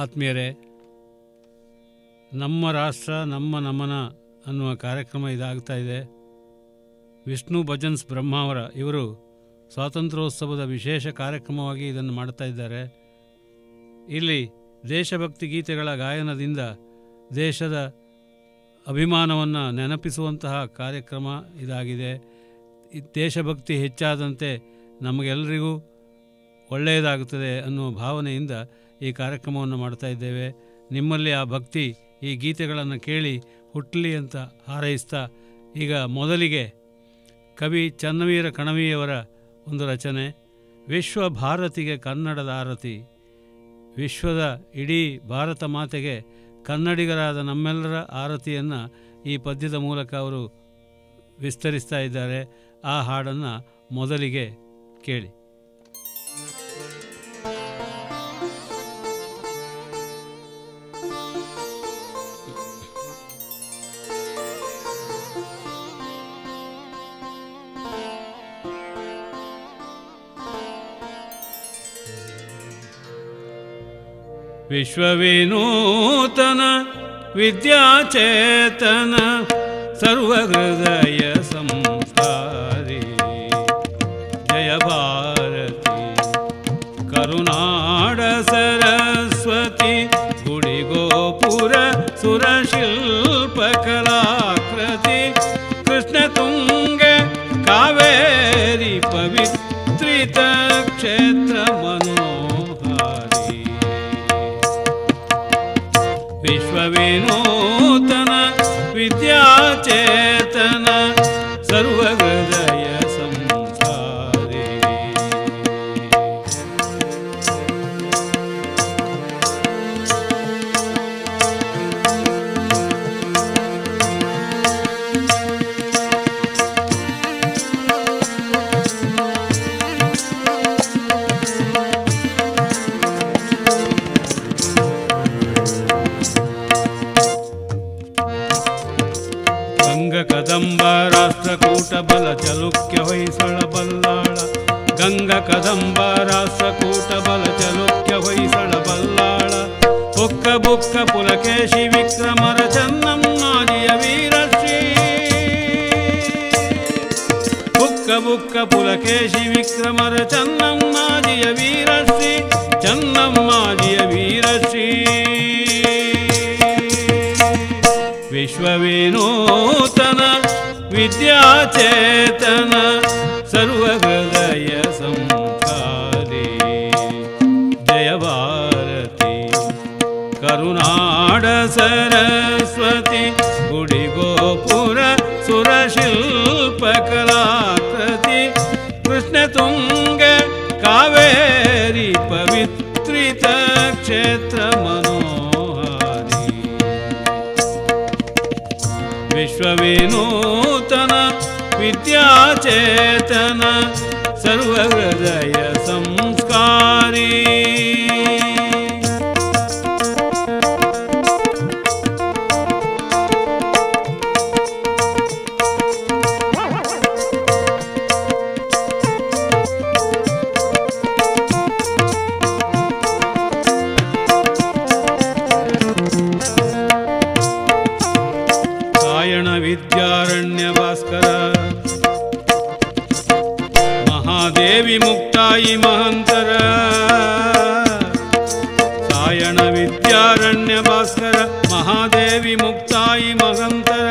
ಆತ್ಮೀಯರೇ ನಮ್ಮ ರಾಷ್ಟ್ರ ನಮ್ಮ ನಮನ ಅನ್ನುವ ಕಾರ್ಯಕ್ರಮ ಇದಾಗ್ತಾ ಇದೆ ವಿಷ್ಣು ಭಜನ್ಸ್ ಬ್ರಹ್ಮಾವರ ಇವರು ಸ್ವಾತಂತ್ರ್ಯೋತ್ಸವದ ವಿಶೇಷ ಕಾರ್ಯಕ್ರಮವಾಗಿ ಇದನ್ನು ಮಾಡ್ತಾ ಇದ್ದಾರೆ ಇಲ್ಲಿ ದೇಶಭಕ್ತಿ ಗೀತೆಗಳ ಗಾಯನದಿಂದ ದೇಶದ ಅಭಿಮಾನವನ್ನು ನೆನಪಿಸುವಂತಹ ಕಾರ್ಯಕ್ರಮ ಇದಾಗಿದೆ ಈ ದೇಶಭಕ್ತಿ ಹೆಚ್ಚಾದಂತೆ ನಮಗೆಲ್ಲರಿಗೂ ಒಳ್ಳೆಯದಾಗುತ್ತದೆ ಅನ್ನುವ ಭಾವನೆಯಿಂದ ಈ ಕಾರ್ಯಕ್ರಮವನ್ನು ಮಾಡ್ತಾ ಇದ್ದೇವೆ ನಿಮ್ಮಲ್ಲಿ ಆ ಭಕ್ತಿ ಈ ಗೀತೆಗಳನ್ನು ಕೇಳಿ ಹುಟ್ಟಲಿ ಅಂತ ಹಾರೈಸ್ತಾ ಈಗ ಮೊದಲಿಗೆ ಕವಿ ಚನ್ನವೀರ ಕಣವಿಯವರ ಒಂದು ರಚನೆ ವಿಶ್ವ ಭಾರತಿಗೆ ಕನ್ನಡದ ಆರತಿ ವಿಶ್ವದ ಇಡೀ ಭಾರತ ಮಾತೆಗೆ ಕನ್ನಡಿಗರಾದ ನಮ್ಮೆಲ್ಲರ ಆರತಿಯನ್ನು ಈ ಪದ್ಯದ ಮೂಲಕ ಅವರು ವಿಸ್ತರಿಸ್ತಾ ಇದ್ದಾರೆ ಆ ಹಾಡನ್ನು ಮೊದಲಿಗೆ ಕೇಳಿ ವಿಶ್ವವಿನೂತನ ವಿದ್ಯಾಚೇತನ ಸರ್ವಹೃದಯ ಸಂಸ್ಕಾರಿ ಜಯ ಭಾರತಿ ಕರುನಾಡ ಸರಸ್ವತಿ ಗುಡಿಗೋಪುರ ಸುರಶಿಲ್ಪ ಕಲಾಕೃತಿ ಕೃಷ್ಣ ತುಂಗ ಕಾವೇರಿ ಪವಿತ್ರಿತ ಕ್ಷೇತ್ರ ಮನೋಹಾರಿ ವಿಶ್ವವಿನೂತನ ವಿದ್ಯಾಚೇತನ ಸರ್ವಹೃದಯ ಸಂಸಾರಿ ಗಂಗ ಕದಂಬ ರಾಷ್ಟ್ರಕೂಟ ಬಲ ಚಲುಕ್ಯ ಹೊಯ್ಸಳ ಬಲ್ಲಾಳ ಗಂಗ ಕದಂಬ ರಾಷ್ಟ್ರಕೂಟ ಬಲ ಚಲುಕ್ಯ ಹೊಯ್ಸಳ ಬಲ್ಲಾಳ ಬುಕ್ಕ ಬುಕ್ಕ ಪುಲಕೇಶಿ ವಿಕ್ರಮರ ಚನ್ನಮ್ಮಾಜಿಯ ವೀರಶ್ರೀ ಬುಕ್ಕ ಬುಕ್ಕ ಪುಲಕೇಶಿ ವಿಕ್ರಮರ ಚನ್ನಮ್ಮಾಜಿಯ ವೀರಶ್ರೀ ಚನ್ನಮ್ಮಾಜಿಯ ವೀರಶ್ರೀ ವಿಶ್ವವಿನೂತನ ವಿದ್ಯಾಚೇತನ ಸರ್ವಹೃದಯ ಸಂಕಾರಿ ಜಯ ಭಾರತಿ ಕರುನಾಡ ಸರಸ್ವತಿ ಗುಡಿಗೋಪುರ ಸುರಶಿಲ್ಪ ಕಲಾಕೃತಿ ಕೃಷ್ಣ ತುಂಗ ಕಾವೇರಿ ಪವಿತ್ರಿತ ಕ್ಷೇತ್ರ ಮನೋಹಾರಿ ವಿಶ್ವವಿನೂತನ ವಿದ್ಯಾಚೇತನ ಸರ್ವಹೃದಯ ಸಂಸ್ಕಾರಿ ಸಾಯಣ ವಿದ್ಯಾರಣ್ಯ ಭಾಸ್ಕರ ಮಹಾದೇವಿ ಮುಕ್ತಾಯಿ ಮಹಂತರ ಸಾಯಣ ವಿದ್ಯಾರಣ್ಯ ಭಾಸ್ಕರ ಮಹಾದೇವಿ ಮುಕ್ತಾಯಿ ಮಹಂತರ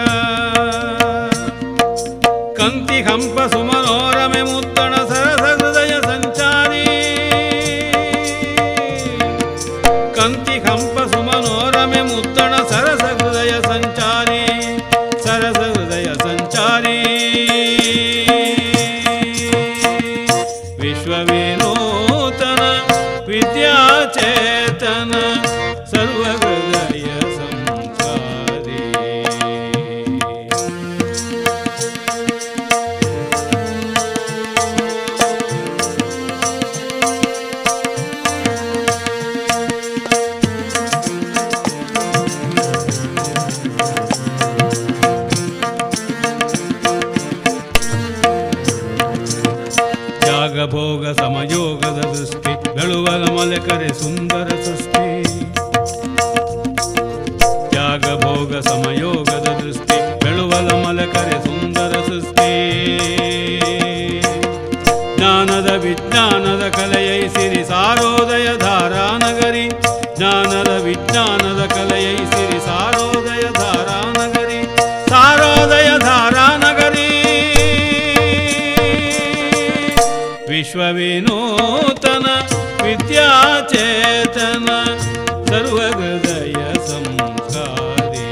ಕಂತಿ ಹಂಪ ಸುಮನೋರಮೆ ಮುತ್ತಣ ಸರಸ ಹೃದಯ ಸಂಚಾರಿ ಕಂತಿ ಹಂಪ ಸುಮನೋರಮೆ ಮುತ್ತಣ ಸರಸ ಹೃದಯ ಸಂಚಾರಿ ಸರಸ ಹೃದಯ ಸಂಚಾರಿ ವಿಶ್ವವಿನೂತನ ವಿದ್ಯಾಚೇತನ ಸರ್ವಹೃದಯ ಸಂಚಾರಿ ಜಾಗಭೋಗ ಸಮಯೋಗದ ದೃಷ್ಟಿ ಬೆಳುವಲ ಮಲೆ ಕರೆ ಸುಂದರ ಸೃಷ್ಟಿ ಯೋಗ ಸಮಯೋಗದ ದೃಷ್ಟಿ ಬೆಳುವಲ ಮಲಕರೆ ಸುಂದರ ಸೃಷ್ಟಿ ಜ್ಞಾನದ ವಿಜ್ಞಾನದ ಕಲೆಯೈಸಿರಿ ಸಾರೋದಯ ಧಾರಾನಗರಿ ಜ್ಞಾನದ ವಿಜ್ಞಾನದ ಕಲೆಯೈಸಿರಿ ಸಾರೋದಯ ಧಾರಾನಗರಿ ಸಾರೋದಯ ಧಾರಾನಗರಿ ವಿಶ್ವವಿನೂತನ ವಿದ್ಯಾಚೇತನ ಸರ್ವಹೃದಯ ಸಂಸ್ಕಾರಿ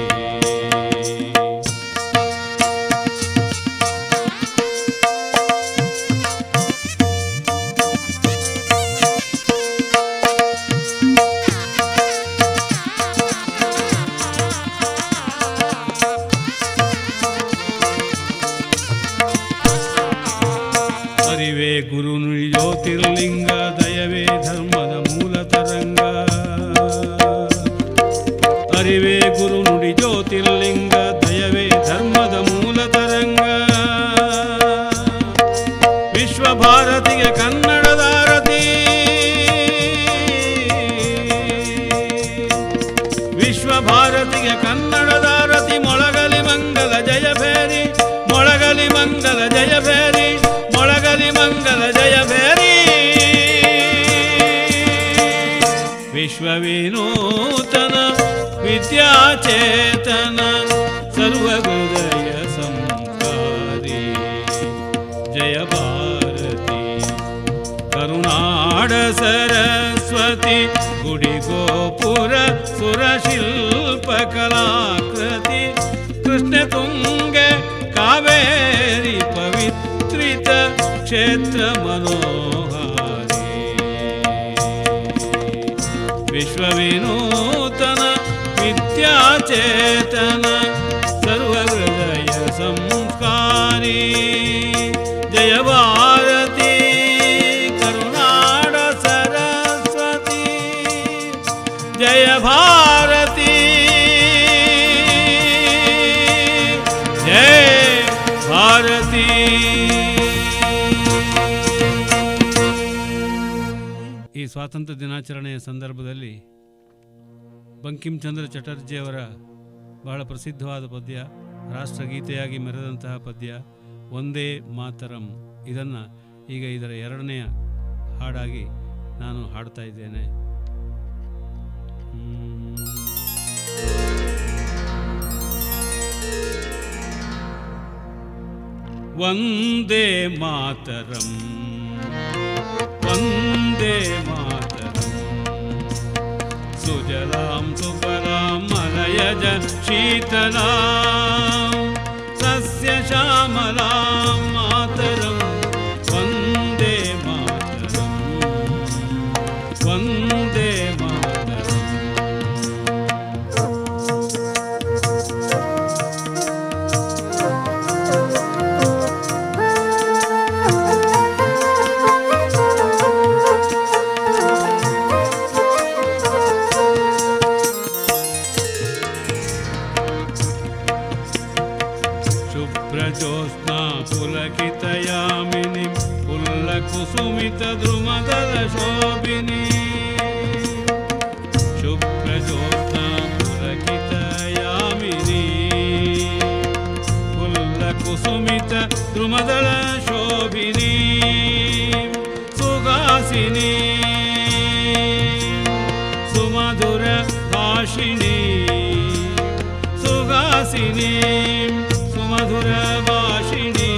ಅರಿವೇ ಗುರು ನುಡಿ ಜ್ಯೋತಿರ್ಲಿಂಗ ದಯವೇ ಧರ್ಮದ ಮೂಲ ತರಂಗ ಅರಿವೇ ಗುರು ನುಡಿ ಜ್ಯೋತಿರ್ಲಿಂಗ ದಯವೇ ಧರ್ಮದ ಮೂಲ ತರಂಗ ವಿಶ್ವ ಭಾರತಿಗೆ ಕನ್ನಡದ ಆರತಿ ವಿಶ್ವ ಭಾರತಿಗೆ ಕನ್ನಡದ ಆರತಿ ಮೊಳಗಲಿ ಮಂಗಲ ಜಯ ಭೇರಿ ಮೊಳಗಲಿ ಮಂಗಲ ಜಯ ಭೇರಿ ಮೊಳಗಲಿ ಮಂಗಲ ಜಯ ಭೇರಿ ವಿಶ್ವ ವಿನೂತನ ವಿದ್ಯಾಚೇತನ ಸರ್ವಹೃದಯ ಸಂಸ್ಕಾರಿ ಜಯ ಭಾರತಿ ಕರುನಾಡ ಸರಸ್ವತಿ ಗುಡಿ ಗೋಪುರ ಸುರಶಿಲ್ಪ ಕಲಾಕೃತಿ ಕೃಷ್ಣ ತುಂಗೆ ಕಾವೇರಿ ಪವಿತ್ರಿತ ಕ್ಷೇತ್ರ ಮನೋಹಾರಿ ವಿಶ್ವವಿನೂತನ ವಿದ್ಯಾಚೇತನ ಸರ್ವಹೃದಯ ಸಂಸ್ಕಾರಿ ಜಯ ಭಾರತಿ ಕರುನಾಡ ಸರಸ್ವತಿ ಜಯ ಭಾರತಿ ಜಯ ಭಾರತಿ ಈ ಸ್ವಾತಂತ್ರ್ಯ ದಿನಾಚರಣೆಯ ಸಂದರ್ಭದಲ್ಲಿ ಬಂಕಿಂಚಂದ್ರ ಚಟರ್ಜಿಯವರ ಬಹಳ ಪ್ರಸಿದ್ಧವಾದ ಪದ್ಯ ರಾಷ್ಟ್ರಗೀತೆಯಾಗಿ ಮೆರೆದಂತಹ ಪದ್ಯ ಒಂದೇ ಮಾತರಂ ಇದನ್ನು ಈಗ ಇದರ ಎರಡನೆಯ ಹಾಡಾಗಿ ನಾನು ಹಾಡ್ತಾ ಇದ್ದೇನೆ ಹ್ಮ್. ವಂದೇ ಮಾತರಂ ವಂದೇ ಮಾತರಂ ಸುಜಲಾಂ ಸುಫಲಾಂ ಮಲಯಜ ಶೀತಲಾಂ ಸಸ್ಯ ಶ್ಯಾಮಲಾಂ ಮಾತರಂ ವಂದೇ ಮಾತರಂ ವಂದೇ ಮಾತರಂ शुभ्रजोत्स्ना पुलकितयामिनि पुल्लकुसुमितद्रुमदलशोभिनी शुभ्रजोत्स्ना पुलकितयामिनी पुल्लकुसुमितद्रुमदलशोभिनी सुगासिनी सुमधुर भाषिणी सुगासिनी सुमधुर भाषिणी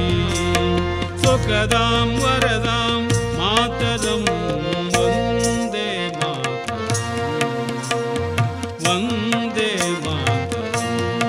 सुखदां वरदां मातरं वन्दे मातरम् वन्दे मातरम्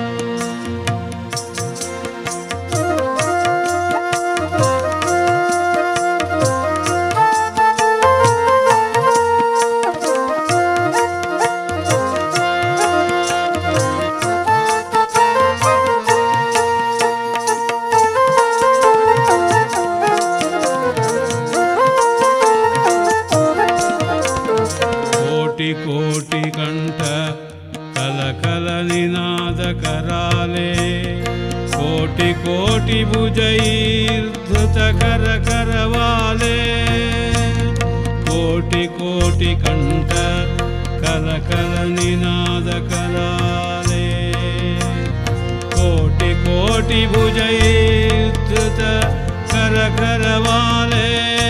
ಕೋಟಿ ಕೋಟಿ ಕಂಠ ಕಲ ಕಲ ನಿನಾದ ಕರಾಲೆ ಕೋಟಿ ಕೋಟಿ ಭುಜೈರ್ಧೃತ ಕರ ಕರವಾಲೆ ಕೋಟಿ ಕೋಟಿ ಕಂಠ ಕಲ ಕಲ ನಿನಾದ ಕರಾಲೆ कोटिभुजैर्धृत करकरवाले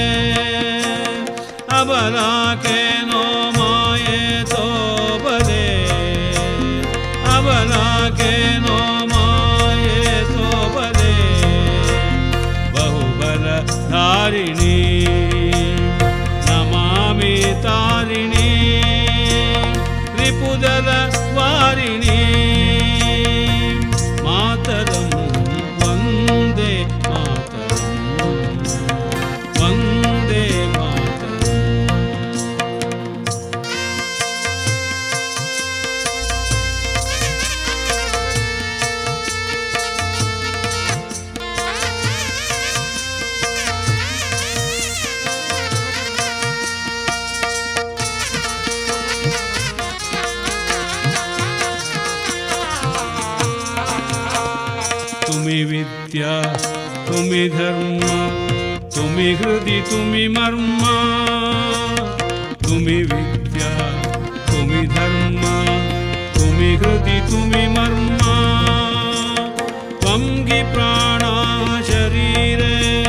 अबला के नो माये तो बले अबला के नो माये तो बले बहुबल धारिणी नमामि तारिणी रिपुदल वारिणी मातरं वन्दे मातरं वन्दे मातरम् तुम्ही विद्या तुम्ही धर्म तुम्ही हृदय तुम्ही मर्म तुम्ही विद्या तुम्ही धर्म तुम्ही हृदय तुम्ही मर्म त्वंगी प्राणा शरीरे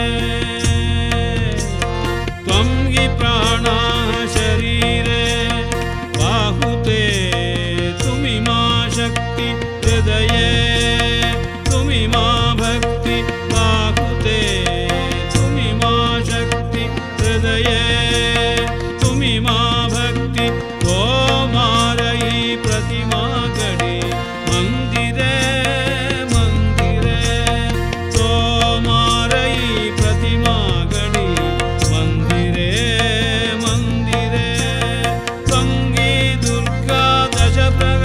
त्वंगी प्राणा शरीरे बाहुते तुम्ही मा शक्ति हृदये तुम्ही मा भक्ति बाहुते तुम्ही मा शक्ति हृदये तुम्ही मा भक्ति तो मारई प्रतिमा गडी मंदिरे मंदिरे तो मारई प्रतिमा गडी मंदिरे मंदिरे त्वंगी दुर्गा दश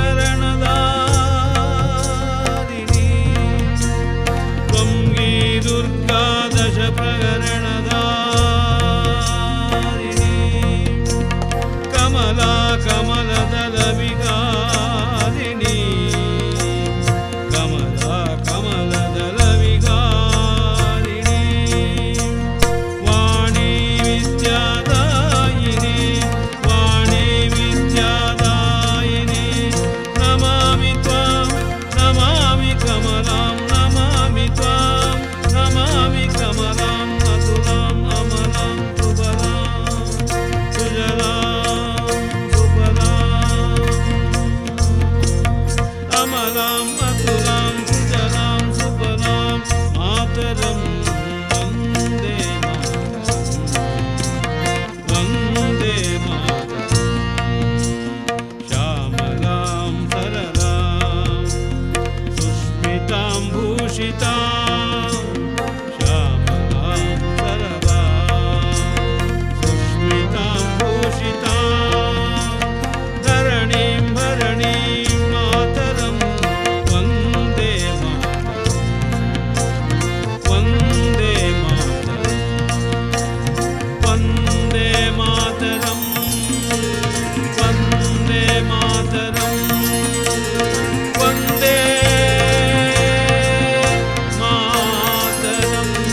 प्रकरणदारिणी त्वंगी दुर्गा दश प्रकरणदारिणी कमला कमलदलविकारिणी कमला कमलदलविकारिणी वाणी विद्यादायिनी वाणी विद्यादायिनी नमामि त्वां नमामि कमलां नमामि त्वां नमामि कमलाम् अतुलाम् अमलां सुबलां सुजलां सुफलाम् अमलाम् अतुलां सुजलां सुफलां मातरं वन्दे मातरम् वन्दे मातरम् श्यामलां सरलां सुस्मितां भूषितां श्यामलां सरलां सुस्मितां भूषितां धरणीं भरणीं मातरं वन्दे मातरम् वन्दे मातरम् वन्दे मातरम् वन्दे मातरम् वन्दे मातरम्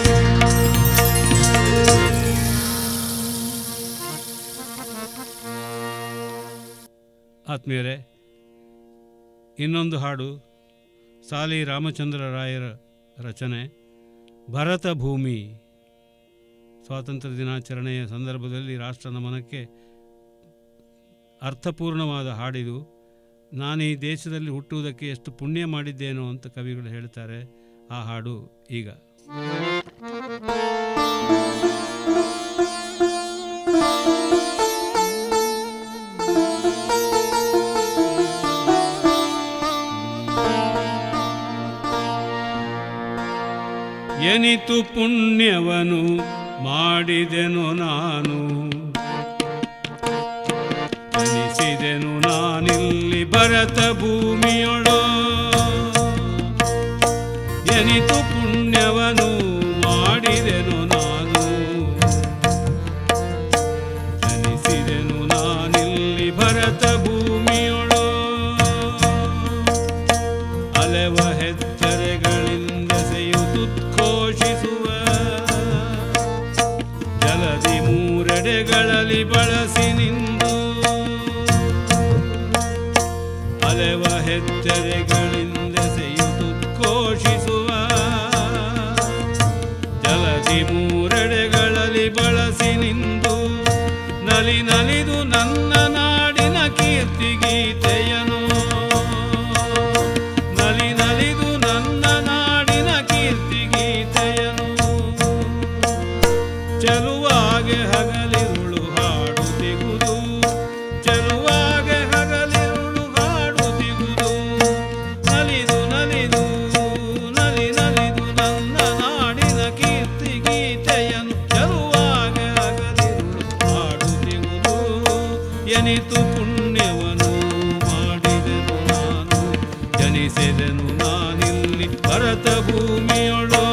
ಆತ್ಮೀಯರೇ ಇನ್ನೊಂದು ಹಾಡು ಸಾಲಿ ರಾಮಚಂದ್ರ ರಾಯರ ರಚನೆ ಭರತ ಭೂಮಿ ಸ್ವಾತಂತ್ರ್ಯ ದಿನಾಚರಣೆಯ ಸಂದರ್ಭದಲ್ಲಿ ರಾಷ್ಟ್ರ ನಮನಕ್ಕೆ ಅರ್ಥಪೂರ್ಣವಾದ ಹಾಡಿದು ನಾನು ಈ ದೇಶದಲ್ಲಿ ಹುಟ್ಟುವುದಕ್ಕೆ ಎಷ್ಟು ಪುಣ್ಯ ಮಾಡಿದ್ದೇನೋ ಅಂತ ಕವಿಗಳು ಹೇಳ್ತಾರೆ ಆ ಹಾಡು ಈಗ ಎನಿತು ಪುಣ್ಯವನು ಮಾಡಿದೆನು ನಾನು ಅನಿಸಿದೆನು ನಾನಿಲ್ಲಿ ಭರತ ಭೂಮಿಯೊಳು ಎನಿತು ಪುಣ್ಯವನು ಮಾಡಿದೆನು ನಾನು ಜನಿಸಿದೆನು ನಾನಿಲ್ಲಿ ಭರತ ಭೂಮಿಯೊಳು ಅಲೆವ ಹೆತ್ತರೆಗಳಿಂದ ಸೆಯುತ್ತುತ್ಕೋಷಿಸುವ ಜಲದಿ ಮೂರೆಡೆಗಳಲ್ಲಿ ಬಳಸಿ ನಿಂದು ಅಲೆವ ಹೆತ್ತರೆಗಳಿಂದ ಸೆಯುತ್ತುತ್ಕೋಷಿಸುವ ಈ ಮೂರೆಡೆಗಳಲ್ಲಿ ಬಳಸಿ ನಿಂದು ನಲಿ ನಲಿದು ನನ್ನ ನಾಡಿನ ಕೀರ್ತಿ ಗೀತೆಯನು ನಲಿ ನಲಿದು ನನ್ನ ನಾಡಿನ ಕೀರ್ತಿ ಗೀತೆಯನು ಚೆಲುವಾಗೆ ಹಗಲಿರುಳು ಹಾಡುತ್ತಿಗುದು ಚೆಲುವಾಗೆ ಹಗಲಿರುಳು ಹಾಡುತ್ತಿಗುದು ನಲಿದು ನಲಿದು ನಲಿ ನಲಿದು ನನ್ನ ನಾಡಿನ ಕೀರ್ತಿ ಗೀತೆಯನು ಚೆಲುವಾಗೆ ಹಗಲಿರುಳು ಹಾಡುತ್ತಿಗುದು ಎನಿತು ಪುಣ್ಯವನ್ನು ಮಾಡಿದೆನು ನಾನು ಜನಿಸಿದೆನು ನಾನಿಲ್ಲಿ ಭರತ ಭೂಮಿಯೊಳೋ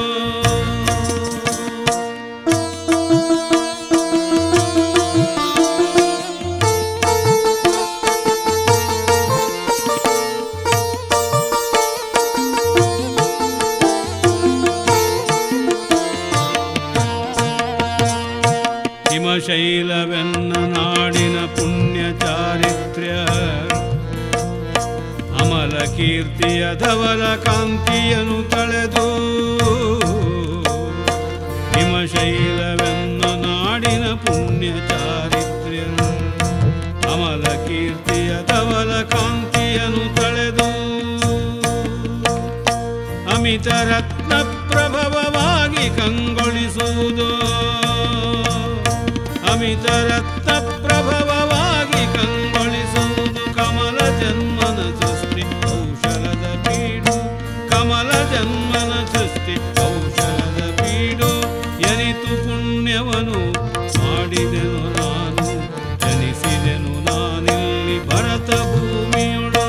ಹಿಮಶೈಲವೆನ್ನ ನಾಡಿನ ಪುಣ್ಯ ಚಾರಿತ್ರ್ಯ ಅಮಲ ಕೀರ್ತಿಯ ಧವಲ ಕಾಂತಿಯನು ತಳೆದು ಹಿಮಶೈಲವೆನ್ನ ನಾಡಿನ ಪುಣ್ಯ ಚಾರಿತ್ರ್ಯ ಅಮಲ ಕೀರ್ತಿಯ ಧವಲ ಕಾಂತಿಯನು ತಳೆದು ಅಮಿತ ರತ್ನ ಪ್ರಭವವಾಗಿ ಕಂಗೊಳಿಸುವುದು ಅಮಿತ ರತ್ನ ಪ್ರಭವವಾಗಿ ಕಂಗೊಳಿಸುವುದು ಕಮಲ ಜನ್ಮನ ಸೃಷ್ಟಿ ಕೌಶಲದ ಬೀಡು ಕಮಲ ಜನ್ಮನ ಸೃಷ್ಟಿ ಕೌಶಲದ ಬೀಡು ಎನಿತು ಪುಣ್ಯವನು ಮಾಡಿದೆನು ನಾನು ಜನಿಸಿದೆನು ನಾನಿಲ್ಲಿ ಭರತ ಭೂಮಿಯೊಳೋ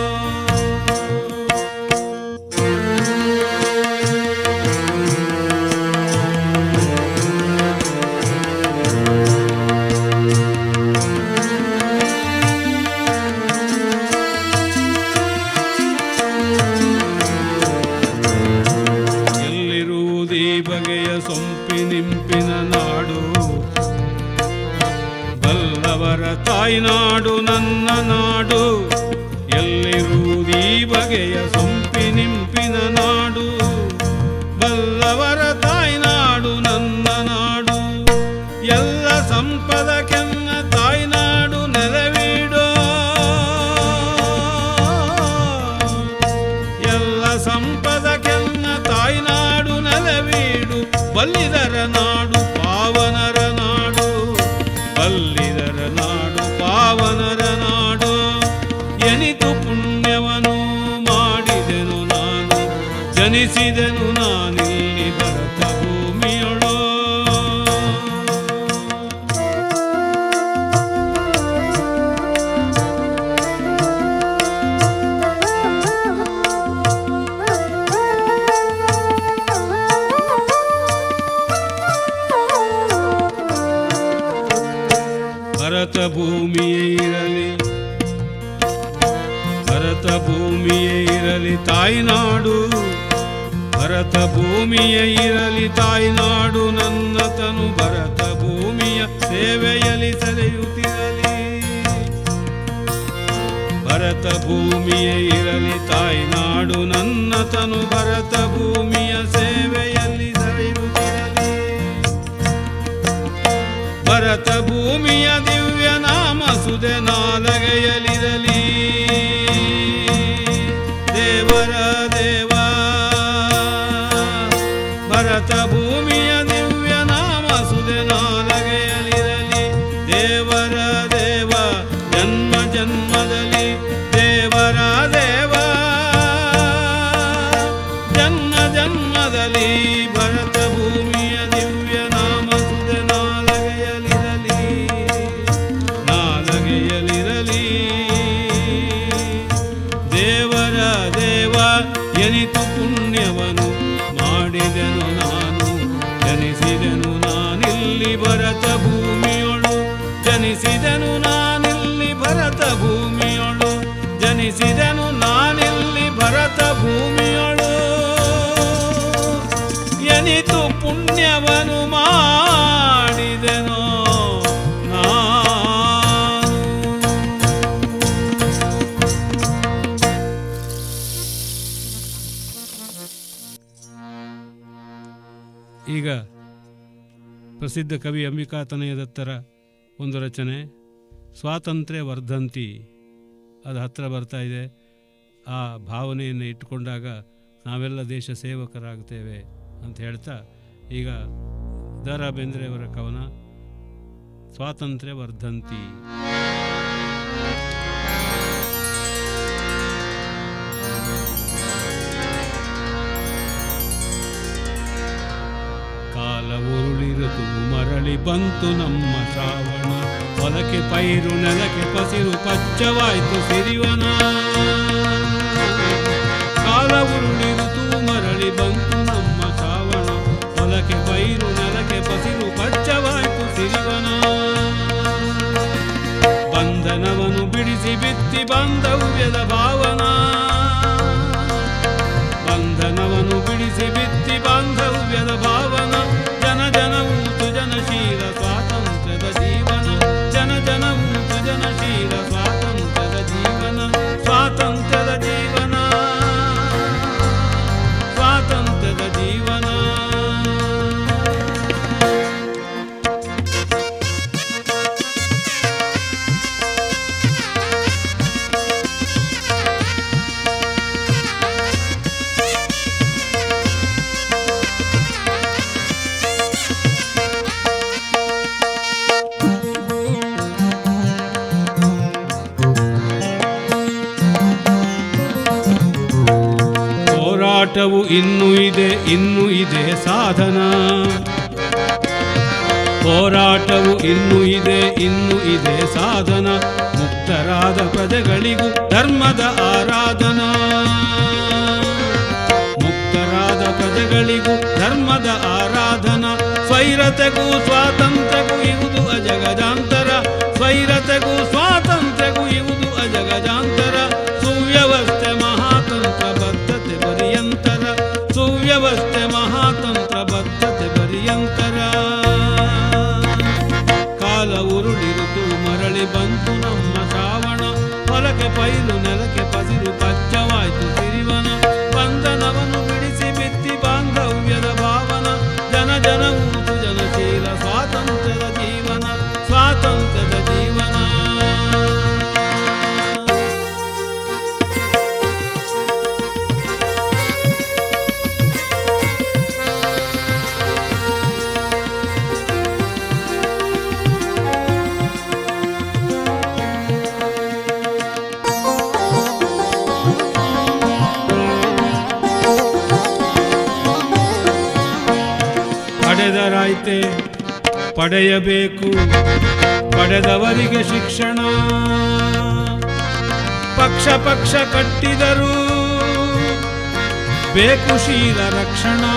ಎಲ್ಲಿರುವುದೀ ಬಗೆಯ ಸೊಂಪಿನಿಂಪಿನ ನಾಡು ಬಲ್ಲವರ ತಾಯ್ನಾಡು ನನ್ನ ನಾಡು ಎಲ್ಲಿರುವುದೀ ಬಗೆಯ ಸೊಂಪಿನಿಂಪಿನ ನಾಡು ಬಲ್ಲವರ ತಾಯ್ನಾಡು ನನ್ನ ನಾಡು ಎಲ್ಲ ಸಂಪದಕ್ಕೆನ್ನ ತಾಯ್ನಾಡು ನೆಲವೀಡೋ ಎಲ್ಲ ಸಂಪದಕ್ಕೆನ್ನ ತಾಯ್ನಾಡು ನೆಲವೀಡು ಬಲ್ಲಿದರ ನಾಡು ಪಾವನರ ನಾಡು ಬಲ್ಲಿದರ ನಾಡು ಪಾವನರ ನಾಡು ಎನಿತು ಪುಣ್ಯವನ್ನು ಮಾಡಿದೆನು ನಾನು ಜನಿಸಿದೆನು ನಾನಿಲ್ಲಿ ಭರತ ಭೂಮಿಯೊಳೋ ಭರತ ಭೂಮಿಯೇ ಇರಲಿ ಭರತ ಭೂಮಿಯೇ ಇರಲಿ ತಾಯ್ನಾಡು ಭರತ ಭೂಮಿಯೇ ಇರಲಿ ತಾಯ್ನಾಡು ನನ್ನ ತನು ಭರತ ಭೂಮಿಯ ಸೇವೆಯಲ್ಲಿ ಸೆಳೆಯುತ್ತಿರಲಿ ಭರತ ಭೂಮಿಯೇ ಇರಲಿ ತಾಯ್ನಾಡು ನನ್ನ ತನು ಭರತ ಭೂಮಿಯ ಸೇವೆಯಲ್ಲಿ ಸೆಳೆಯುತ್ತಿರಲಿ ಭರತ ಭೂಮಿಯ ದಿವ್ಯ ನಾಮ ಸುದೆ ನಾಲಗೆಯಲಿರಲಿ ದೇವರ ದೇವ ಭರತ ಭೂಮಿಯ ದಿವ್ಯ ನಾಮ ಸುದೆ ನಾಲಗೆಯಲಿರಲಿ ದೇವರ ದೇವ ಜನ್ಮ ಜನ್ಮದಲ್ಲಿ ದೇವರ ದೇವ ಜನ್ಮ ಜನ್ಮದಲ್ಲಿ ಭರತ ಭೂಮಿಯ ದಿವ್ಯ ನಾಮ ಸುದೆ ನಾಲಗೆಯಲಿರಲಿ ನಾಲಗೆಯಲಿರಲಿ ದೇವರ ದೇವ ಎನಿತು ಪುಣ್ಯವನು ಮಾಡಿದೆನು ನಾನು ಜನಿಸಿದೆನು ನಾನಿಲ್ಲಿ ಭರತ ಭೂಮಿಯೊಳು ಜನಿಸಿದೆನು ನಾನಿಲ್ಲಿ ಭರತ ಭೂಮಿಯೊಳು ಜನಿಸಿದೆನು ನಾನಿಲ್ಲಿ ಭರತ ಭೂಮಿಯೊಳು ಎನಿತು ಪುಣ್ಯವನು ಮಾಡಿದೆನೋ ನಾನು ಈಗ ಪ್ರಸಿದ್ಧ ಕವಿ ಅಂಬಿಕಾತನಯ ದತ್ತರ ಒಂದು ರಚನೆ ಸ್ವಾತಂತ್ರ್ಯ ವರ್ಧಂತಿ ಅದು ಹತ್ತಿರ ಬರ್ತಾ ಇದೆ ಆ ಭಾವನೆಯನ್ನು ಇಟ್ಟುಕೊಂಡಾಗ ನಾವೆಲ್ಲ ದೇಶ ಸೇವಕರಾಗ್ತೇವೆ ಅಂತ ಹೇಳ್ತಾ ಈಗ ದ ರಾ ಬೇಂದ್ರೆಯವರ ಕವನ ಸ್ವಾತಂತ್ರ್ಯ ವರ್ಧಂತಿ ಕಾಲ ಉರುಳಿರುತು ಮರಳಿ ಬಂತು ನಮ್ಮ ಶ್ರಾವಣ ಹೊಲಕ್ಕೆ ಪೈರು ನೆಲಕ್ಕೆ ಪಸಿರು ಪಚ್ಚವಾಯ್ತು ಸಿರಿವನ ಕಾಲ ಉರುಳಿರುತು ಮರಳಿ ಬಂತು ನಮ್ಮ ಶ್ರಾವಣ ಹೊಲಕ್ಕೆ ಪೈರು ನೆಲಕ್ಕೆ ಪಸಿರು ಪಚ್ಚವಾಯ್ತು ಸಿರಿವನ ಬಂಧನವನ್ನು ಬಿಡಿಸಿ ಬಿತ್ತಿ ಬಾಂಧವ್ಯದ ಭಾವನ ಬಂಧನವನ್ನು ಬಿಡಿಸಿ ಬಿತ್ತಿ ಬಾಂಧವ್ಯದ ಭಾವನ ಜನ ಜನವು ಸುಜನಶೀಲ ಸ್ವಾತಂತ್ರ್ಯದ ಜೀವನ ಜನ ಜನವು ಸುಜನಶೀಲ ಸ್ವಾತಂತ್ರ್ಯದ ಜೀವನ ಸ್ವಾತಂತ್ರ್ಯದ ಜೀವನ ಸ್ವಾತಂತ್ರ್ಯದ ಜೀವನ ಹೋರಾಟವು ಇನ್ನೂ ಇದೆ ಇನ್ನೂ ಇದೆ ಸಾಧನ ಹೋರಾಟವು ಇನ್ನೂ ಇದೆ ಇನ್ನೂ ಇದೆ ಸಾಧನ ಮುಕ್ತರಾದ ಪ್ರಜೆಗಳಿಗೂ ಧರ್ಮದ ಆರಾಧನಾ ಮುಕ್ತರಾದ ಪ್ರಜೆಗಳಿಗೂ ಧರ್ಮದ ಆರಾಧನಾ ಸ್ವೈರತೆಗೂ ಸ್ವಾತಂತ್ರ್ಯಗೂ ಇವುದು ಅಜಗಜಾಂತರ ಸ್ವೈರತೆಗೂ ಸ್ವಾತಂತ್ರ್ಯಗೂ ಇವುದು ಅಜಗಜಾಂತರ ಸುವ್ಯವಸ್ಥೆ ಮಹಾತಂತ್ರ ಬದ್ಧತೆ ಪರ್ಯಂತರ ಸುವ್ಯವಸ್ಥೆ ಮಹಾತಂತ್ರ ಬದ್ಧತೆ ಪರ್ಯಂತರ ಕಾಲ ಉರುಳಿರುತು ಮರಳಿ ಬಂತು ನಮ್ಮ ಶ್ರಾವಣ ಹೊಲಕ್ಕೆ ಪೈಲು ನೆಲಕ್ಕೆ ಪಸಿರು ಪಚ್ಚವಾಯ್ತು ಸಿರಿವನ ಬಂಧನವನ್ನು ಬಿಡಿಸಿ ಬಿತ್ತಿ ಬಾಂಧವ್ಯದ ಭಾವನ ಜನ ಜನವು ಸುಜನಶೀಲ ಸ್ವಾತಂತ್ರ್ಯದ ಜೀವನ ಸ್ವಾತಂತ್ರ್ಯದ ಜೀವನ ಪಡೆದರಾಯ್ತೆ ಪಡೆಯಬೇಕು ಪಡೆದವರಿಗೆ ಶಿಕ್ಷಣ ಪಕ್ಷ ಪಕ್ಷ ಕಟ್ಟಿದರು ಬೇಕು ಶೀಲ ರಕ್ಷಣಾ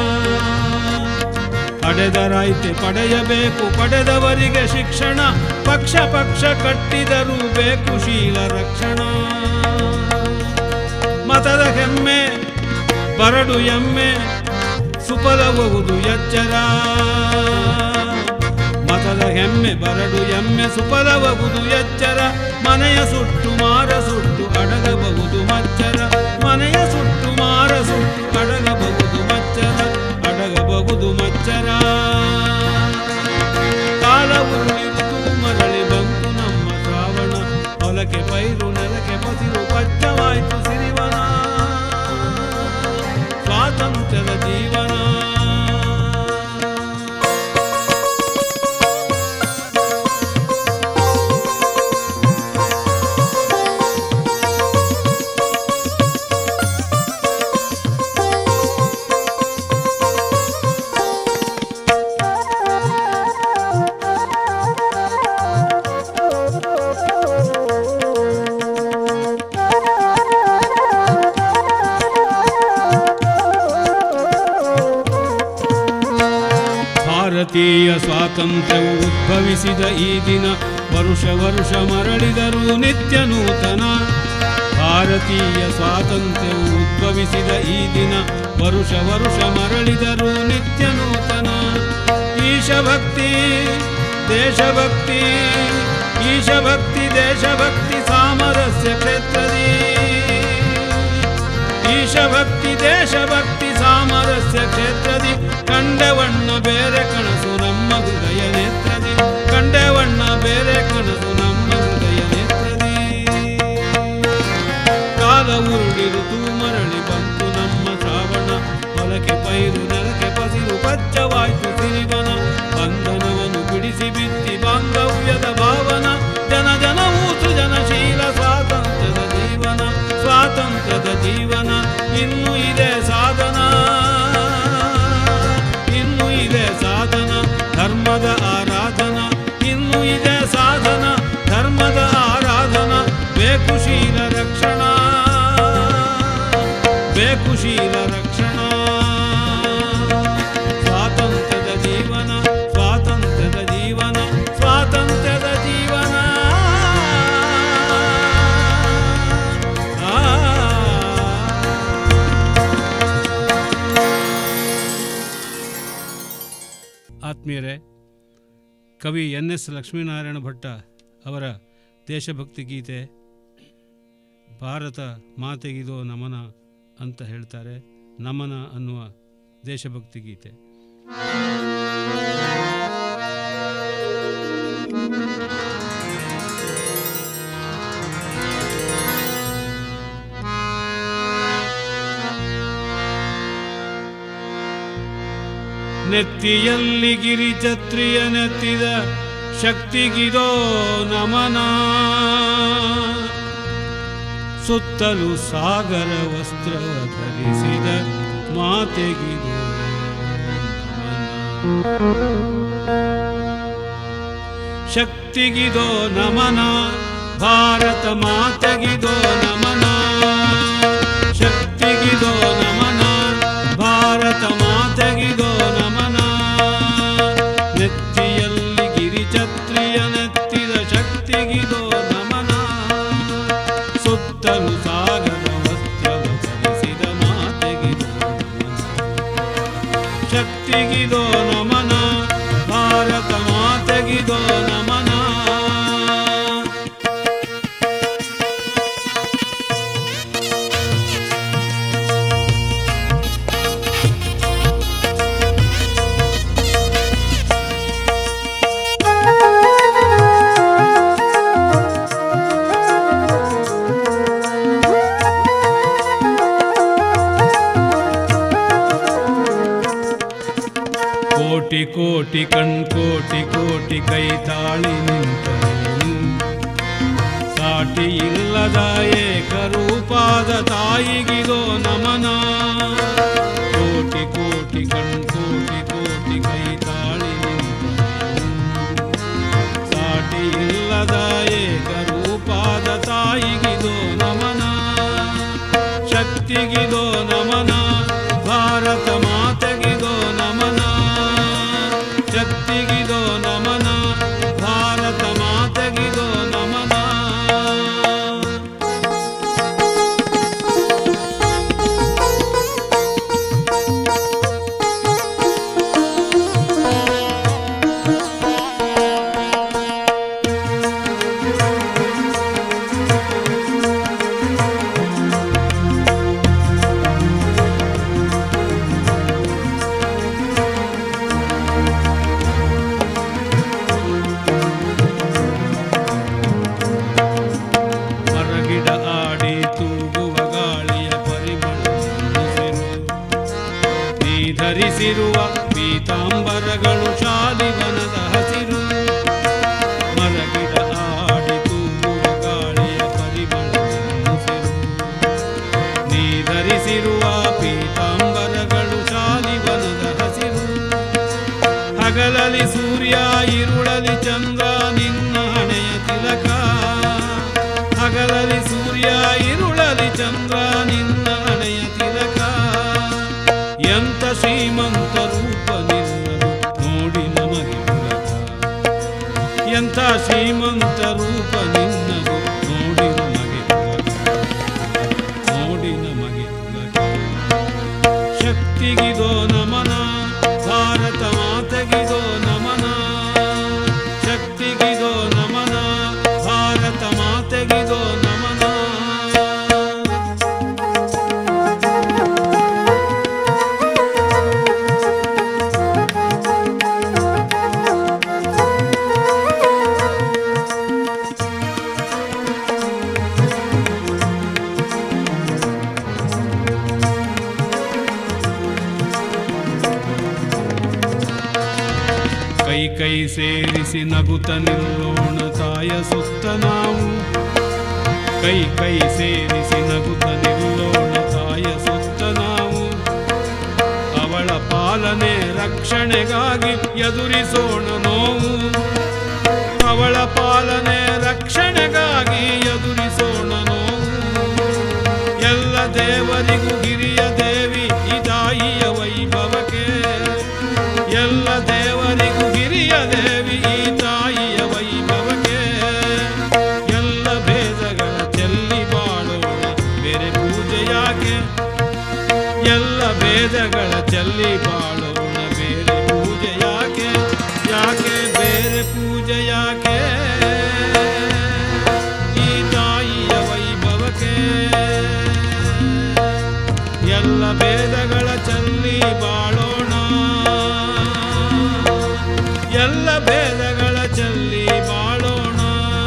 ಪಡೆದರಾಯ್ತೆ ಪಡೆಯಬೇಕು ಪಡೆದವರಿಗೆ ಶಿಕ್ಷಣ ಪಕ್ಷ ಪಕ್ಷ ಕಟ್ಟಿದರು ಬೇಕು ಶೀಲ ರಕ್ಷಣಾ ಮತದ ಹೆಮ್ಮೆ ಬರಡು ಎಮ್ಮೆ ಸುಫಲಬಹುದು ಎಚ್ಚರ ಮತದ ಹೆಮ್ಮೆ ಬರಡು ಎಮ್ಮೆ ಸುಫಲಬಹುದು ಎಚ್ಚರ ಮನೆಯ ಸುಟ್ಟು ಮಾರ ಸುಟ್ಟು ಅಡಗಬಹುದು ಮಚ್ಚರ ಮನೆಯ ಸುಟ್ಟು ಮಾರ ಸುಟ್ಟು ಅಡಗಬಹುದು ಮಚ್ಚರ ಅಡಗಬಹುದು ಮಚ್ಚರ ಕಾಲ ಉರುಳಿರುತು ಮರಳಿ ಬಂತು ನಮ್ಮ ಶ್ರಾವಣ ಹೊಲಕ್ಕೆ ಪೈರು ನೆಲಕ್ಕೆ ಪಸಿರು ಪಚ್ಚವಾಯ್ತು ಸಿರಿವನ ಸ್ವಾತಂತ್ರ್ಯದ ಜೀವನ ಭಾರತೀಯ ಸ್ವಾತಂತ್ರ್ಯವು ಉದ್ಭವಿಸಿದ ಈ ದಿನ ವರುಷ ವರುಷ ಮರಳಿದರೂ ನಿತ್ಯ ನೂತನ ಭಾರತೀಯ ಸ್ವಾತಂತ್ರ್ಯವು ಉದ್ಭವಿಸಿದ ಈ ದಿನ ವರುಷ ವರುಷ ಮರಳಿದರೂ ನಿತ್ಯ ನೂತನ ಈಶಭಕ್ತಿ ದೇಶಭಕ್ತಿ ಈಶಭಕ್ತಿ ದೇಶಭಕ್ತಿ ಸಾಮರಸ್ಯ ಕ್ಷೇತ್ರದಿ ಈಶಭಕ್ತಿ ದೇಶಭಕ್ತಿ ಸಾಮರಸ್ಯ ಕ್ಷೇತ್ರದಿ ಕಂಡವಣ್ಣ ಬೇರೆ ಕನಸು ನಮ್ಮ ಇದೆ ಸಾಧನ ಧರ್ಮದ ಆರಾಧನ ಬೇಕು ಶೀಲ ರಕ್ಷಣಾ ಬೇಕು ಶೀಲ ರಕ್ಷಣಾ ಸ್ವಾತಂತ್ರ್ಯದ ಜೀವನ ಸ್ವಾತಂತ್ರ್ಯದ ಜೀವನ ಸ್ವಾತಂತ್ರ್ಯದ ಜೀವನ ಆತ್ಮೀಯರೇ ಕವಿ ಎನ್ ಎಸ್ ಲಕ್ಷ್ಮೀನಾರಾಯಣ ಭಟ್ಟ ಅವರ ದೇಶಭಕ್ತಿ ಗೀತೆ ಭಾರತ ಮಾತೆಗಿದೋ ನಮನ ಅಂತ ಹೇಳ್ತಾರೆ ನಮನ ಅನ್ನುವ ದೇಶಭಕ್ತಿ ಗೀತೆ ನೆತ್ತಿಯಲ್ಲಿ ಗಿರಿಛತ್ರಿಯ ನೆತ್ತಿದ ಶಕ್ತಿಗಿದೋ ನಮನ ಸುತ್ತಲೂ ಸಾಗರ ವಸ್ತ್ರವ ಧರಿಸಿದ ಮಾತೆಗಿದೋ ಶಕ್ತಿಗಿದೋ ನಮನ ಭಾರತ ಮಾತೆಗಿದೋ ನಮನ ಶಕ್ತಿಗಿದೋ ನಮನ ಭಾರತ ಮಾತೆಗಿದೋ ನಮನ ನೆತ್ತಿಯಲ್ಲಿ ಗಿರಿಛತ್ರಿಯ ನೆತ್ತಿದ ಶಕ್ತಿಗಿದೋ ನಮನ ಸುತ್ತಲೂ ಸಾಗರ ವಸ್ತ್ರವ ಧರಿಸಿದ ಮಾತೆಗಿದೋ ನಮನ ಶಕ್ತಿಗಿದೋ ನಮನ ಭಾರತ ಮಾತೆಗಿದೋ ನಮನ ಕೋಟಿ ಕೋಟಿ ಕಣ್ಕೋಟಿ ಕೋಟಿ ಕೈ ತಾಳಿ ನಿಂತರೇನು ಸಾಟಿ ಇಲ್ಲದ ಏಕರೂಪಾದ ತಾಯಿಗಿದೋ ನಮನ ಕೋಟಿ ಕೋಟಿ ಕಣ್ಕೋಟಿ ಕೋಟಿ ಕೈ ತಾಳಿ ನಿಂತರೇನು ಸಾಟಿ ಇಲ್ಲದ ಏಕರೂಪಾದ ತಾಯಿಗಿದೋ ನಮನ ಶಕ್ತಿಗಿದೋ ನಮನ ಭಾರತ ಮಾತೆಗಿದೋ ನಮನ ಶಕ್ತಿಗಿದೋ ನಮನ ಭಾರತ ಮಾತೆಗಿದೋ ನಮನ ಮರಗಿಡ ಆಡಿ ತೂಗುವ ಗಾಳಿಯ ಪರಿಮಳ ನೀ ಧರಿಸಿರುವ ಪೀತಾಂಬರಗಳು ಶಾಲಿವನದ ಹಸಿರು ಮರಗಿಡ ಆಡಿ ತೂಗುವ ಗಾಳಿಯ ಪರಿಮಳ ನೀ ಧರಿಸಿರುವ ಪೀತಾಂಬರಗಳು ಶಾಲಿವನದ ಹಸಿರು ಹಗಲಲಿ ಸೂರ್ಯ ಇರುಳಲಿ ಚಂದ್ರ ನಿನ್ನ ಹಣೆಯ ತಿಲಕ ಹಗಲಲಿ ಸೂರ್ಯ ಇರುಳಲಿ ಚಂದ್ರ ನಿನ್ನ ಹಣೆಯ ತಿಲಕ ಎಂತ ಶ್ರೀಮಂತ ರೂಪ ನಿನ್ನದು ನೋಡಿ ನಮಗೆ ಪುಲಕ ಎಂಥ ಶ್ರೀಮಂತ ರೂಪ ನಿನ್ನದು ನೋಡಿ ನಮಗೆ ಪುಲಕ ನೋಡಿ ನಮಗೆ ಪುಲಕ ಶಕ್ತಿಗಿದೋ ನಮನ ಭಾರತ ಮಾತೆಗಿದೋ ನಮನ ಶಕ್ತಿಗಿದೋ ನಮನ ಭಾರತ ಮಾತೆಗಿದೋ ನಮನ ಕೈ ಕೈ ಸೇರಿಸಿ ನಗುತ್ತ ನಿಲ್ಲೋಣ ತಾಯ ಸುತ್ತ ನಾವು ಕೈ ಕೈ ಸೇರಿಸಿ ನಗುತ್ತ ನಿಲ್ಲೋಣ ತಾಯ ಸುತ್ತ ನಾವು ಅವಳ ಪಾಲನೆ ರಕ್ಷಣೆಗಾಗಿ ಎದುರಿಸೋಣ ನೋವು ಅವಳ ಪಾಲನೆ ರಕ್ಷಣೆಗಾಗಿ ಎದುರಿಸೋಣ ನೋವು ಎಲ್ಲ ದೇವರಿಗೂ ಹಿರಿಯ ದೇವಿ ಈ ತಾಯಿಯ ವೈಭವಕ್ಕೆ ಎಲ್ಲ ದೇವರಿಗೂ ಹಿರಿಯ ದೇವಿ ಈ ತಾಯಿಯ ವೈಭವಕ್ಕೆ ಎಲ್ಲ ಭೇದಗಳ ಚೆಲ್ಲಿ ಬಾಳೋಣ ಬೇರೆ ಪೂಜೆ ಯಾಕೆ ಎಲ್ಲ ಭೇದಗಳ ಚೆಲ್ಲಿ ಬಾಳೋಣ ಬೇರೆ ಪೂಜೆ ಯಾಕೆ ಯಾಕೆ ಬೇರೆ ಪೂಜೆ ಯಾಕೆ ಈ ತಾಯಿಯ ವೈಭವಕ್ಕೆ ಎಲ್ಲ ಭೇದಗಳ ಚಲ್ಲಿ ಬಾಳೋಣ ಎಲ್ಲ ಭೇದಗಳ ಚಲ್ಲಿ ಬಾಳೋಣ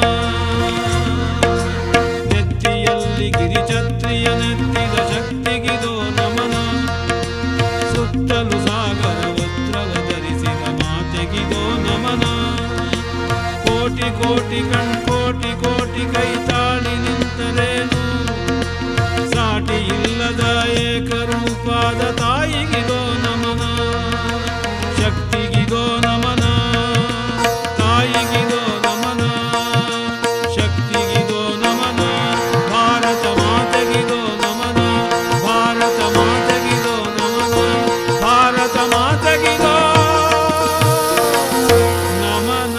ನೆತ್ತಿಯಲ್ಲಿ ಗಿರಿಛತ್ರಿಯ ನೆತ್ತಿದ ಶಕ್ತಿಗಿದೋ ನಮನ ಸುತ್ತಲೂ ಸಾಗರ ವಸ್ತ್ರವ ಧರಿಸಿದ ಮಾತೆಗಿದೋ ನಮನ ಕೋಟಿ ಕೋಟಿ ಕಣ್ ಕೋಟಿ ಕೋಟಿ ಕೈ ತಾಳಿ ನಿಂತರೇನು ಸಾಟಿ ಇಲ್ಲದ ಏಕರೂಪಾದ ತಾಯಿಗಿದೋ ನಮನ ಶಕ್ತಿಗಿದೋ ನಮನ ತಾಯಿಗಿದೋ ನಮನ ಶಕ್ತಿಗಿದೋ ನಮನ ಭಾರತ ಮಾತೆಗಿದೋ ನಮನ ಭಾರತ ಮಾತೆಗಿದೋ ನಮನ ಭಾರತ ಮಾತೆಗಿದೋ ನಮನ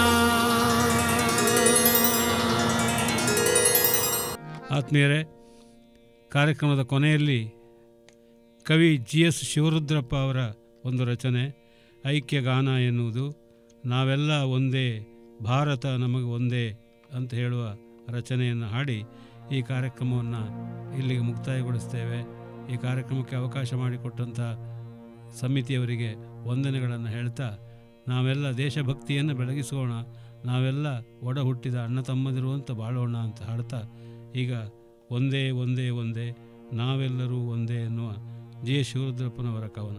ಆತ್ಮೀಯರೇ ಕಾರ್ಯಕ್ರಮದ ಕೊನೆಯಲ್ಲಿ ಕವಿ ಜಿ ಎಸ್ ಶಿವರುದ್ರಪ್ಪ ಅವರ ಒಂದು ರಚನೆ ಐಕ್ಯ ಗಾನ ಎನ್ನುವುದು ನಾವೆಲ್ಲ ಒಂದೇ ಭಾರತ ನಮಗೆ ಒಂದೇ ಅಂತ ಹೇಳುವ ರಚನೆಯನ್ನು ಹಾಡಿ ಈ ಕಾರ್ಯಕ್ರಮವನ್ನು ಇಲ್ಲಿಗೆ ಮುಕ್ತಾಯಗೊಳಿಸ್ತೇವೆ ಈ ಕಾರ್ಯಕ್ರಮಕ್ಕೆ ಅವಕಾಶ ಮಾಡಿಕೊಟ್ಟಂಥ ಸಮಿತಿಯವರಿಗೆ ವಂದನೆಗಳನ್ನು ಹೇಳ್ತಾ ನಾವೆಲ್ಲ ದೇಶಭಕ್ತಿಯನ್ನು ಬೆಳಗಿಸೋಣ ನಾವೆಲ್ಲ ಒಡ ಹುಟ್ಟಿದ ಅಣ್ಣ ತಮ್ಮದಿರು ಅಂತ ಬಾಳೋಣ ಅಂತ ಹಾಡ್ತಾ ಈಗ ಒಂದೇ ಒಂದೇ ಒಂದೇ ನಾವೆಲ್ಲರೂ ಒಂದೇ ಎನ್ನುವ ಜಿ ಎಸ್ ಶಿವರುದ್ರಪ್ಪನವರ ಕವನ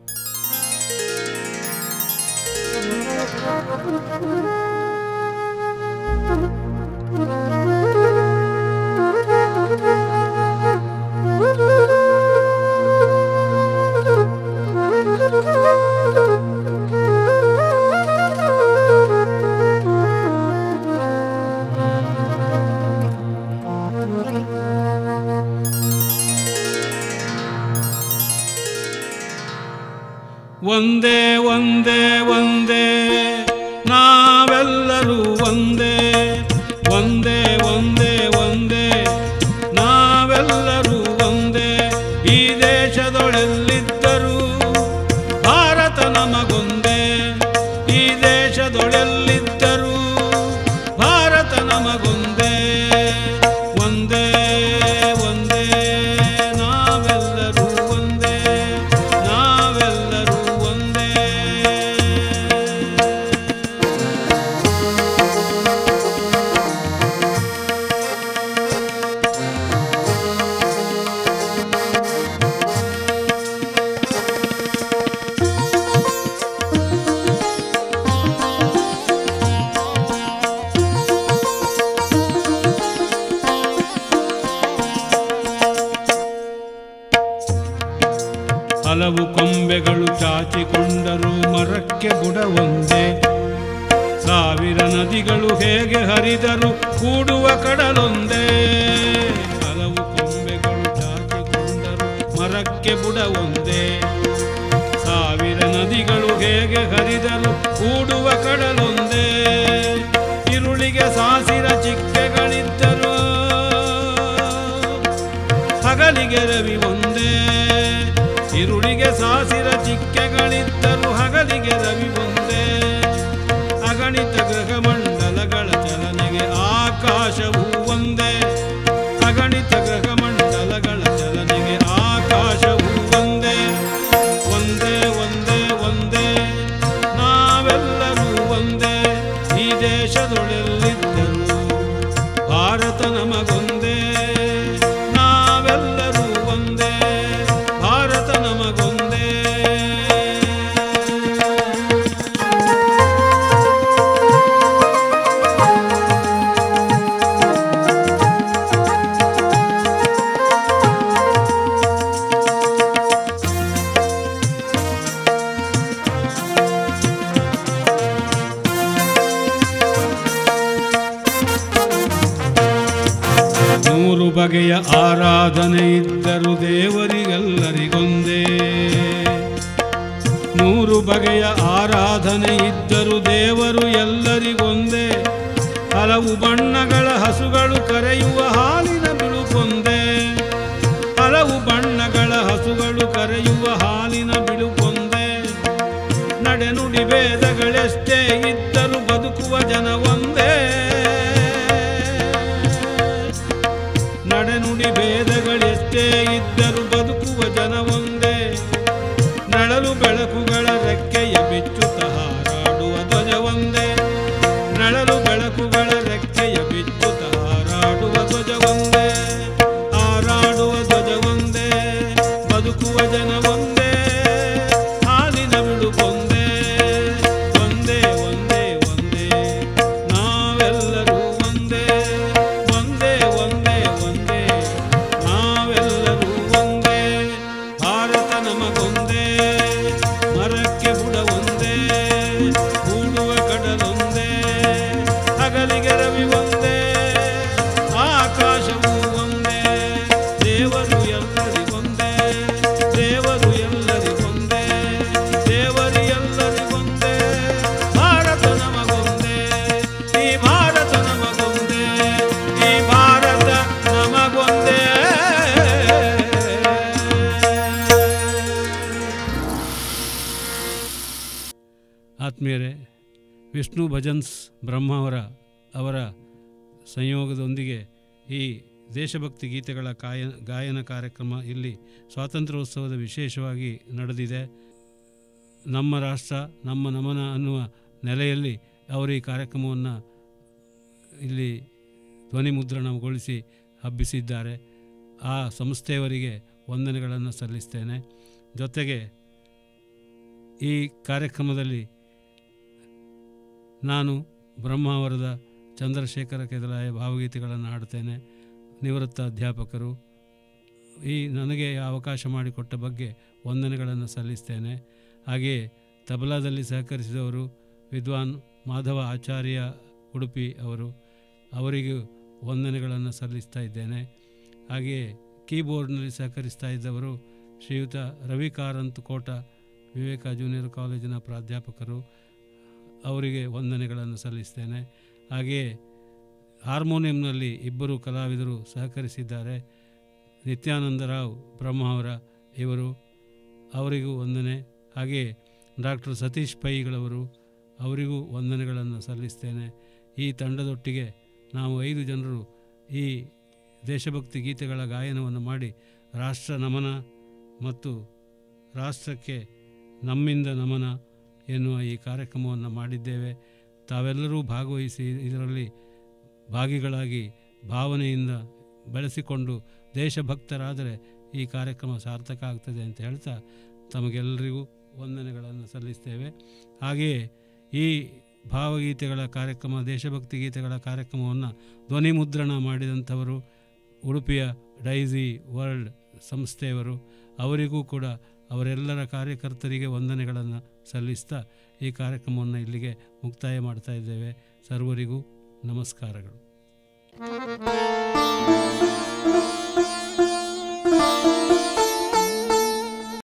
ಒಂದೇ ಒಂದೇ ಒಂದೇ ನಾವೆಲ್ಲರೂ ಒಂದೇ ಒಂದೇ ಒಂದೇ ಒಂದೇ ನಾವೆಲ್ಲರೂ ಒಂದೇ ಈ ದೇಶದೊಳೆಲ್ಲಿದ್ದರೂ ಭಾರತ ನಮಗೊಂದೇ ಈ ದೇಶದೊಳೆಲ್ಲಿದ್ದರೂ ಭಾರತ ನಮಗೊಂದೇ ಒಂದೇ ಒಂದೇ ನಾವೆಲ್ಲರೂ ಒಂದೇ ನಾವೆಲ್ಲರೂ ಒಂದೇ ಹಲವು ಕೊಂಬೆಗಳು ಚಾಚಿಕೊಂಡರೂ ಮರಕ್ಕೆ ಬುಡ ಒಂದೇ ಸಾವಿರ ನದಿಗಳು ಹೇಗೆ ಹರಿದರು ಕೂಡುವ ಕಡಲೊಂದೇ ಹಲವು ಕೊಂಬೆಗಳು ಚಾಚಿಕೊಂಡರು ಮರಕ್ಕೆ ಬುಡ ಒಂದೇ ಸಾವಿರ ನದಿಗಳು ಹೇಗೆ ಹರಿದರು ಕೂಡುವ ಕಡಲೊಂದೇ ಇರುಳಿಗೆ ಸಾಸಿರ ಚಿಕ್ಕೆಗಳಿದ್ದರು ಹಗಲಿಗೆ ರವಿ ಒಂದೇ ಇರುಳಿಗೆ ಸಾಸಿರ ಚಿಕ್ಕೆಗಳಿದ್ದರು ಹಗಲಿಗೆ ರವಿ ಒಂದೇ ಅಗಣಿತ ಗ್ರಹ ಮಂಡಲಗಳ ಚಲನೆಗೆ ಆಕಾಶವು ಒಂದೇ ಅಗಣಿತ ಗ್ರಹ ಮಂಡಲಗಳ ಚಲನೆಗೆ ಆಕಾಶವು ಒಂದೇ ಒಂದೇ ಒಂದೇ ಒಂದೇ ನಾವೆಲ್ಲರೂ ಒಂದೇ ಈ ದೇಶದೊಳೆಲ್ಲಿದ್ದರು ಭಾರತ ನಮಗೊಂದೇ ನಾವೆಲ್ಲರೂ ಒಂದೇ ಭಾರತ ನಮಗೊಂದೇ ಬಗೆಯ ಆರಾಧನೆ ಇದ್ದರು ದೇವರಿಗೆಲ್ಲರಿಗೊಂದೇ ನೂರು ಬಗೆಯ ಆರಾಧನೆ ಇದ್ದರು ದೇವರು ಎಲ್ಲರಿಗೊಂದೇ ಹಲವು ಬಣ್ಣಗಳ ಹಸುಗಳು ಕರೆಯುವ ಹಾಲಿನ ಬಿಳುಕೊಂದೇ ಹಲವು ಬಣ್ಣಗಳ ಹಸುಗಳು ಕರೆಯುವ ಹಾಲಿನ ಬಿಳುಕೊಂದೇ ನಡೆನುಡಿ ಭೇದಗಳೆಷ್ಟೇ ಇದ್ದರು ಬದುಕುವ ಜನ ಒಂದೇ ನಡೆನುಡಿ ಭೇದಗಳೆಷ್ಟೇ ಇದ್ದರು ಬದುಕುವ ಜನ ಒಂದೇ ನಳಲು ಬೆಳಕುಗಳ ರೆಕ್ಕೆಯ ಬಿಚ್ಚುತ್ತ ಹಾರಾಡುವ ಧ್ವಜ ಒಂದೇ ನಳಲು ಬೆಳಕುಗಳ ರೆಕ್ಕೆಯ ಬಿಚ್ಚುತ್ತ ಹಾರಾಡುವ ಧ್ವಜ ಒಂದೇ ಹಾರಾಡುವ ಧ್ವಜ ಒಂದೇ ಬದುಕುವ ಜನ ಒಂದೇ ಹಾಲಿನ ಬಿಡುಕೊಂದೇ ಒಂದೇ ಒಂದೇ ಒಂದೇ ನಾವೆಲ್ಲರೂ ಒಂದೇ ಒಂದೇ ಒಂದೇ ಒಂದೇ ನಾವೆಲ್ಲರೂ ಒಂದೇ ಭಾರತ ನಮಗೊಂದೇ ಮರಕ್ಕೆ ಬುಡ ಒಂದೇ ಹೂಡುವ ಕಡಲೊಂದೇ ಹಗಲಿಗೆ ರವಿ ಒಂದೇ ಆಕಾಶವೂ ಒಂದೇ ದೇವರು ಎಲ್ಲರಿಗೊಂದೇ ದೇವರು ಎಲ್ಲರಿಗೊಂದೇ ದೇವರು ಎಲ್ಲರಿಗೊಂದೇ ಭಾರತ ನಮಗೊಂದೇ ಈ ಭಾರತ ನಮಗೊಂದೇ ಈ ಭಾರತ ನಮಗೊಂದೇ ಆತ್ಮೀಯರೇ ವಿಷ್ಣು ಭಜನ್ಸ್ ಬ್ರಹ್ಮ ಅವರ ಅವರ ಸಂಯೋಗದೊಂದಿಗೆ ಈ ದೇಶಭಕ್ತಿ ಗೀತೆಗಳ ಕಾಯ ಗಾಯನ ಕಾರ್ಯಕ್ರಮ ಇಲ್ಲಿ ಸ್ವಾತಂತ್ರ್ಯೋತ್ಸವದ ವಿಶೇಷವಾಗಿ ನಡೆದಿದೆ ನಮ್ಮ ರಾಷ್ಟ್ರ ನಮ್ಮ ನಮನ ಅನ್ನುವ ನೆಲೆಯಲ್ಲಿ ಅವರು ಈ ಕಾರ್ಯಕ್ರಮವನ್ನು ಇಲ್ಲಿ ಧ್ವನಿ ಮುದ್ರಣಗೊಳಿಸಿ ಹಬ್ಬಿಸಿದ್ದಾರೆ ಆ ಸಂಸ್ಥೆಯವರಿಗೆ ವಂದನೆಗಳನ್ನು ಸಲ್ಲಿಸ್ತೇನೆ ಜೊತೆಗೆ ಈ ಕಾರ್ಯಕ್ರಮದಲ್ಲಿ ನಾನು ಬ್ರಹ್ಮಾವರದ ಚಂದ್ರಶೇಖರ ಕೆದಲಾಯ ಭಾವಗೀತೆಗಳನ್ನು ಹಾಡ್ತೇನೆ ನಿವೃತ್ತ ಅಧ್ಯಾಪಕರು ಈ ನನಗೆ ಈ ಅವಕಾಶ ಮಾಡಿಕೊಟ್ಟ ಬಗ್ಗೆ ವಂದನೆಗಳನ್ನು ಸಲ್ಲಿಸ್ತೇನೆ ಹಾಗೆಯೇ ತಬಲಾದಲ್ಲಿ ಸಹಕರಿಸಿದವರು ವಿದ್ವಾನ್ ಮಾಧವ ಆಚಾರ್ಯ ಉಡುಪಿ ಅವರು ಅವರಿಗೂ ವಂದನೆಗಳನ್ನು ಸಲ್ಲಿಸ್ತಾ ಇದ್ದೇನೆ ಹಾಗೆಯೇ ಕೀಬೋರ್ಡ್ನಲ್ಲಿ ಸಹಕರಿಸ್ತಾ ಇದ್ದವರು ಶ್ರೀಯುತ ರವಿ ಕಾರಂತ್ ಕೋಟ ವಿವೇಕ ಜೂನಿಯರ್ ಕಾಲೇಜಿನ ಪ್ರಾಧ್ಯಾಪಕರು ಅವರಿಗೆ ವಂದನೆಗಳನ್ನು ಸಲ್ಲಿಸ್ತೇನೆ ಹಾಗೆಯೇ ಹಾರ್ಮೋನಿಯಂನಲ್ಲಿ ಇಬ್ಬರು ಕಲಾವಿದರು ಸಹಕರಿಸಿದ್ದಾರೆ ನಿತ್ಯಾನಂದರಾವ್ ಬ್ರಹ್ಮ ಅವರ ಇವರು ಅವರಿಗೂ ವಂದನೆ ಹಾಗೆಯೇ ಡಾಕ್ಟರ್ ಸತೀಶ್ ಪೈಗಳವರು ಅವರಿಗೂ ವಂದನೆಗಳನ್ನು ಸಲ್ಲಿಸ್ತೇನೆ ಈ ತಂಡದೊಟ್ಟಿಗೆ ನಾವು ಐದು ಜನರು ಈ ದೇಶಭಕ್ತಿ ಗೀತೆಗಳ ಗಾಯನವನ್ನು ಮಾಡಿ ರಾಷ್ಟ್ರ ನಮನ ಮತ್ತು ರಾಷ್ಟ್ರಕ್ಕೆ ನಮ್ಮಿಂದ ನಮನ ಎನ್ನುವ ಈ ಕಾರ್ಯಕ್ರಮವನ್ನು ಮಾಡಿದ್ದೇವೆ ತಾವೆಲ್ಲರೂ ಭಾಗವಹಿಸಿ ಇದರಲ್ಲಿ ಭಾಗಿಗಳಾಗಿ ಭಾವನೆಯಿಂದ ಬೆಳೆಸಿಕೊಂಡು ದೇಶಭಕ್ತರಾದರೆ ಈ ಕಾರ್ಯಕ್ರಮ ಸಾರ್ಥಕ ಆಗ್ತದೆ ಅಂತ ಹೇಳ್ತಾ ತಮಗೆಲ್ಲರಿಗೂ ವಂದನೆಗಳನ್ನು ಸಲ್ಲಿಸ್ತೇವೆ ಹಾಗೆಯೇ ಈ ಭಾವಗೀತೆಗಳ ಕಾರ್ಯಕ್ರಮ ದೇಶಭಕ್ತಿ ಗೀತೆಗಳ ಕಾರ್ಯಕ್ರಮವನ್ನು ಧ್ವನಿ ಮುದ್ರಣ ಮಾಡಿದಂಥವರು ಉಡುಪಿಯ ಡೈಸಿ ವರ್ಲ್ಡ್ ಸಂಸ್ಥೆಯವರು ಅವರಿಗೂ ಕೂಡ ಅವರೆಲ್ಲರ ಕಾರ್ಯಕರ್ತರಿಗೆ ವಂದನೆಗಳನ್ನು ಸಲ್ಲಿಸ್ತಾ ಈ ಕಾರ್ಯಕ್ರಮವನ್ನು ಇಲ್ಲಿಗೆ ಮುಕ್ತಾಯ ಮಾಡ್ತಾ ಇದ್ದೇವೆ ಸರ್ವರಿಗೂ ನಮಸ್ಕಾರಗಳು